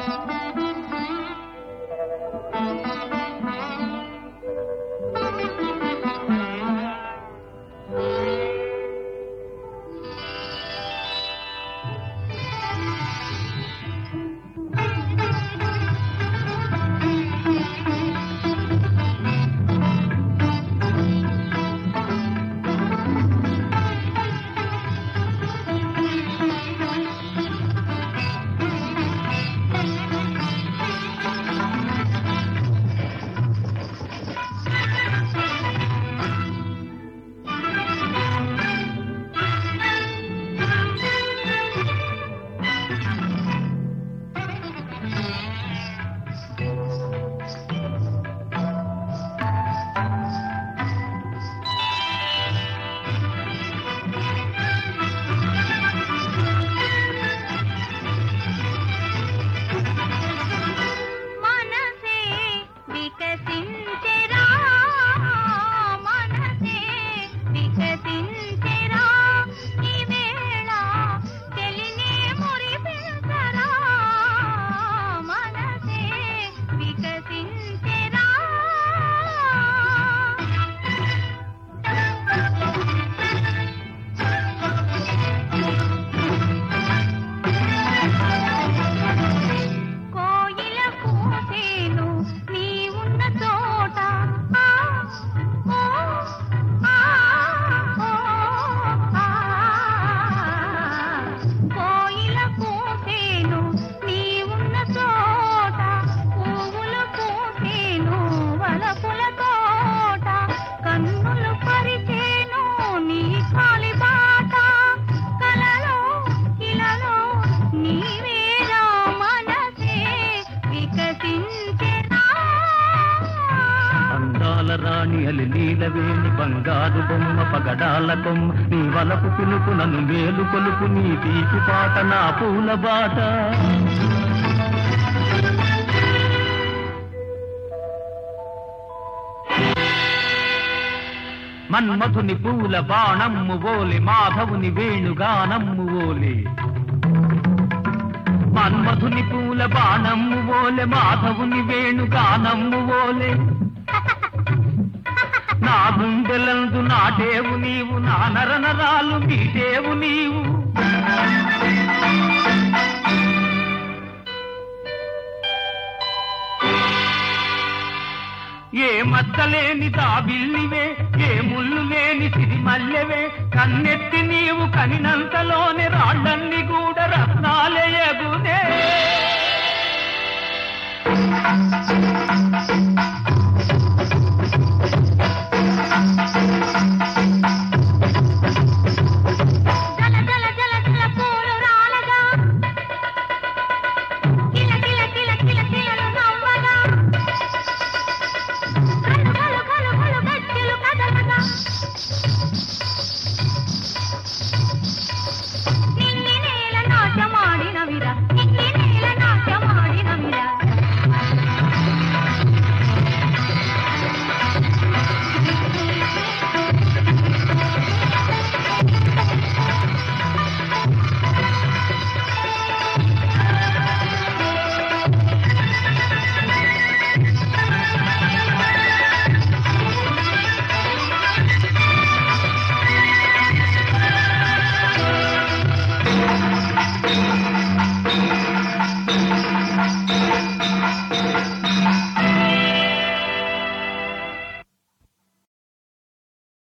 మనసే వికసించెరా మనసే వికసించెరా ఈ వేళ తెలినే మురిపించరా మనసే వికసించెరా కోయిల కూసేను నీ ఉన్న చోట ఆ, ఓ, ఆ, ఓ, ఆ. కోయిల కూసేను నీ ఉన్న చోట పువ్వులు పూసేను వలపుల తోట కన్నులు పరిచేను నీ కాలి బాట కలలో ఇలలో నీవేరా మనసే వికసించెరా అందాల రాణి అలి నీలవేణి బంగారు బొమ్మ పగడాల కొమ్మ నీ వలపు పిలుపు నన్ను మేలు కొలుపు నీ తీపి పాట నా పూల బాట మన్మధుని పూల బాణమ్ము ఓలి మాధవుని వేణుగానమ్ము ఓలి మన్మధుని పూల బాణమ్ము ఓలె మాధవుని వేణుగానమ్ము ఓలే నా గుండెలందు నాటేవు నీవు నా నరనరాలు మీటేవు నీవు ఏ మచ్చలేని తాబిల్లివే ఏ ముళ్ళు లేని సిరిమల్లెవే కన్నెత్తి నీవు కనినంతలోనే రాళ్ళన్ని కూడా రత్నాలయగునే